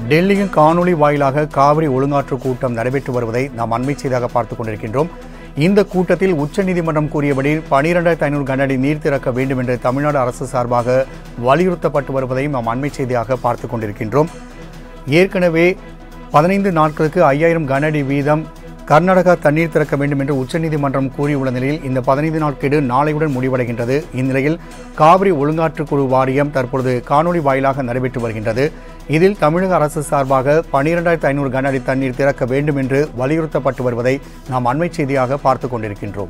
டெல்லியின் காணொளி வாயிலாக காவிரி ஒழுங்காற்று கூட்டம் நடைபெற்று வருவதை நாம் அண்மை செய்தியாக பார்த்துக் கொண்டிருக்கின்றோம் இந்த கூட்டத்தில் உச்சநீதிமன்றம் கூறியபடி பனிரெண்டாயிரத்தி ஐநூறு கனஅடி நீர் திறக்க வேண்டும் என்று தமிழ்நாடு அரசு சார்பாக வலியுறுத்தப்பட்டு வருவதையும் நாம் அண்மை செய்தியாக பார்த்துக் கொண்டிருக்கின்றோம் ஏற்கனவே பதினைந்து நாட்களுக்கு ஐயாயிரம் கனஅடி வீதம் கர்நாடகா தண்ணீர் திறக்க வேண்டும் என்று உச்சநீதிமன்றம் கூறியுள்ள நிலையில் இந்த பதினைந்து நாள் கெடு நாளையுடன் முடிவடைகின்றது இந்நிலையில் காவிரி ஒழுங்காற்றுக் குழு வாரியம் தற்பொழுது காணொலி வாயிலாக நடைபெற்று வருகின்றது இதில் தமிழக அரசு சார்பாக பனிரெண்டாயிரத்து ஐநூறு கன அடி தண்ணீர் திறக்க வேண்டும் என்று வலியுறுத்தப்பட்டு வருவதை நாம் அண்மை செய்தியாக பார்த்துக் கொண்டிருக்கின்றோம்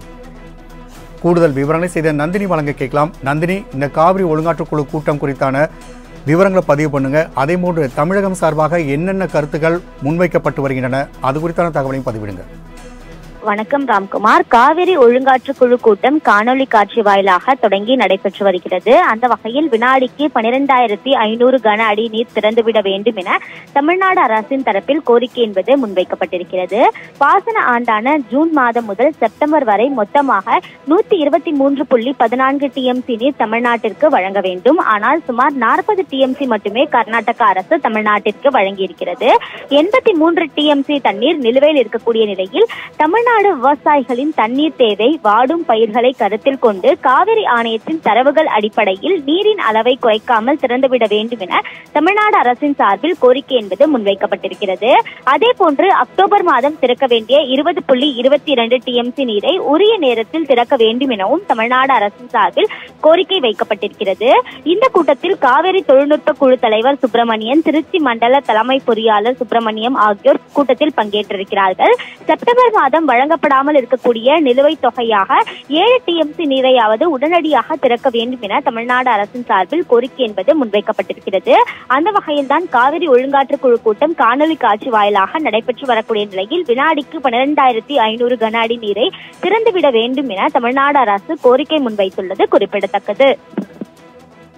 கூடுதல் விவரங்களை செய்த நந்தினி வழங்க கேட்கலாம் நந்தினி இந்த காவிரி ஒழுங்காற்றுக் குழு கூட்டம் குறித்தான விவரங்களை பதிவு பண்ணுங்க அதே போன்று தமிழகம் சார்பாக என்னென்ன கருத்துக்கள் முன்வைக்கப்பட்டு வருகின்றன அது குறித்தான தகவலையும் பதிவிடுங்க வணக்கம் ராம்குமார் காவிரி ஒழுங்காற்று குழு கூட்டம் காணொலி காட்சி வாயிலாக தொடங்கி நடைபெற்று வருகிறது அந்த வகையில் வினாடிக்கு பனிரெண்டாயிரத்தி ஐநூறு கன அடி நீர் திறந்துவிட வேண்டும் என தமிழ்நாடு அரசின் தரப்பில் கோரிக்கை என்பது முன்வைக்கப்பட்டிருக்கிறது பாசன ஆண்டான ஜூன் மாதம் முதல் செப்டம்பர் வரை மொத்தமாக நூத்தி இருபத்தி மூன்று புள்ளி பதினான்கு டிஎம்சி நீர் தமிழ்நாட்டிற்கு வழங்க வேண்டும் ஆனால் சுமார் நாற்பது டிஎம்சி மட்டுமே கர்நாடக அரசு தமிழ்நாட்டிற்கு வழங்கியிருக்கிறது எண்பத்தி மூன்று டிஎம்சி தண்ணீர் நிலுவையில் இருக்கக்கூடிய நிலையில் தமிழ்நாடு விவசாயிகளின் தண்ணீர் தேவை வாடும் பயிர்களை கருத்தில் கொண்டு காவிரி ஆணையத்தின் தரவுகள் அடிப்படையில் நீரின் அளவை குறைக்காமல் திறந்துவிட வேண்டும் என தமிழ்நாடு அரசின் சார்பில் கோரிக்கை என்பது முன்வைக்கப்பட்டிருக்கிறது அதே போன்று அக்டோபர் மாதம் திறக்க வேண்டிய இருபது புள்ளி இருபத்தி இரண்டு டிஎம்சி நீரை உரிய நேரத்தில் திறக்க வேண்டும் எனவும் தமிழ்நாடு அரசின் சார்பில் கோரிக்கை வைக்கப்பட்டிருக்கிறது இந்த கூட்டத்தில் காவிரி தொழில்நுட்ப குழு தலைவர் சுப்பிரமணியன் திருச்சி மண்டல தலைமை பொறியாளர் சுப்பிரமணியம் ஆகியோர் கூட்டத்தில் பங்கேற்றிருக்கிறார்கள் செப்டம்பர் மாதம் வழங்கப்படாமல் இருக்கக்கூடிய நிலுவைத் தொகையாக ஏழு டிஎம்சி நீரையாவது உடனடியாக திறக்க வேண்டும் என தமிழ்நாடு அரசின் சார்பில் கோரிக்கை என்பது முன்வைக்கப்பட்டிருக்கிறது அந்த வகையில்தான் காவிரி ஒழுங்காற்று குழு கூட்டம் காணொலி காட்சி வாயிலாக நடைபெற்று வரக்கூடிய நிலையில் வினாடிக்கு பன்னிரெண்டாயிரத்தி ஐநூறு கன அடி நீரை திறந்துவிட வேண்டும் என தமிழ்நாடு அரசு கோரிக்கை முன்வைத்துள்ளது குறிப்பிடத்தக்கது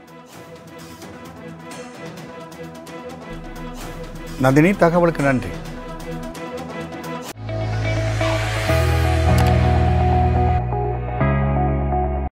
நந்தினி தகவலுக்கு நன்றி